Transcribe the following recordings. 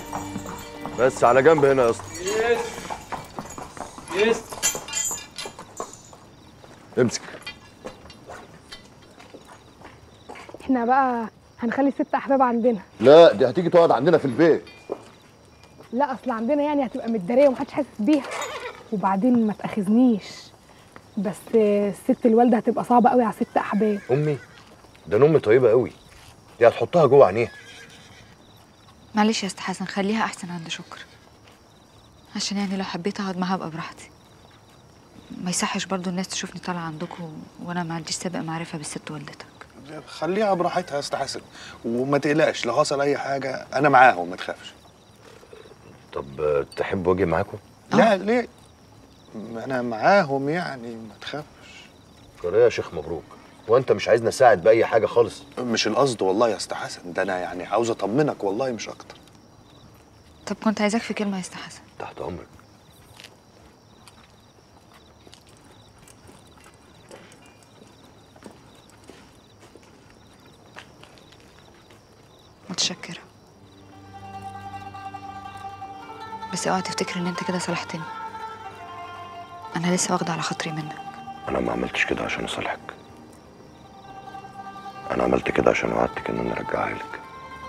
بس على جنب هنا يا اسطى يس يس امسك احنا بقى هنخلي ست احباب عندنا لا دي هتيجي تقعد عندنا في البيت لا اصل عندنا يعني هتبقى متداريه ومحدش حاسس بيها وبعدين ما تاخذنيش بس الست الوالده هتبقى صعبه قوي على ست احباب امي ده امي طيبه قوي دي هتحطها جوه عينيها معلش يا استاذ حسن خليها احسن عند شكر عشان يعني لو حبيت اقعد معاها ابقى براحتي ما يصحش برضو الناس تشوفني طالعه عندكم وانا ما عنديش سابق معرفه بالست والدتك خليها براحتها يا استاذ حسن وما تقلقش لو حصل اي حاجه انا معاهم ما تخافش طب آه، تحب واجي معاكم لا ليه ما انا معاهم يعني ما تخافش قريه يا شيخ مبروك وانت مش عايزني اساعد باي حاجه خالص مش القصد والله يا استاذ حسن ده انا يعني عاوز اطمنك والله مش اكتر طب كنت عايزاك في كلمه يا استاذ حسن تحت امرك متشكره بس اوعى تفتكر ان انت كده صالحتني انا لسه واخده على خاطري منك انا ما عملتش كده عشان اصالحك انا عملت كده عشان وعدتك ان انا ارجعها لك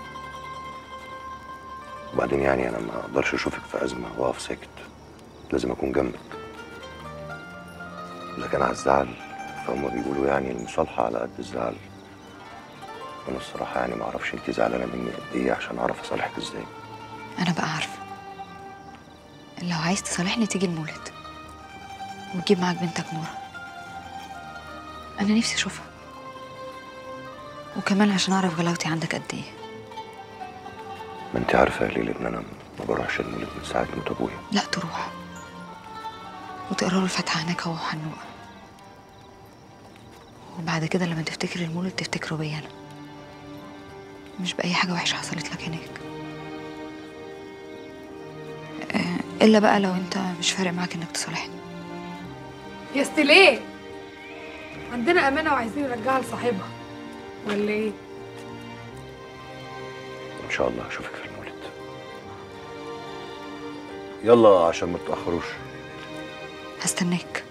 وبعدين يعني انا ما اقدرش اشوفك في ازمه واقف ساكت لازم اكون جنبك لكن على الزعل فهم بيقولوا يعني المصالحه على قد الزعل انا الصراحه يعني ما اعرفش انت زعلانه مني قد ايه عشان اعرف اصالحك ازاي انا بقى عارفه لو عايز تصالحني تيجي المولد وتجيب معاك بنتك نورة انا نفسي اشوفها وكمان عشان اعرف غلاوتي عندك قد ايه ما انت عارفه يا ليلى ان انا ما بروحش المولد من ساعه موت ابويا لا تروح وتقرا له الفاتحه هناك هو وحنوقه وبعد كده لما تفتكر المولد تفتكره بيا انا مش باي حاجه وحشه حصلت لك هناك آه، الا بقى لو انت مش فارق معاك انك تصالحني يا ست ليه عندنا امانه وعايزين نرجعها لصاحبها ولا ايه ان شاء الله اشوفك في المولد يلا عشان ما تتاخروش هستناك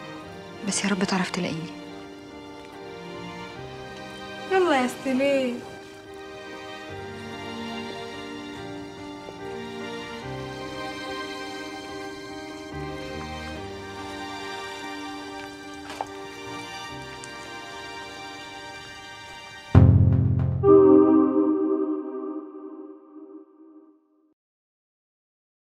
بس يا رب تعرف تلاقيني يلا يا ست ليه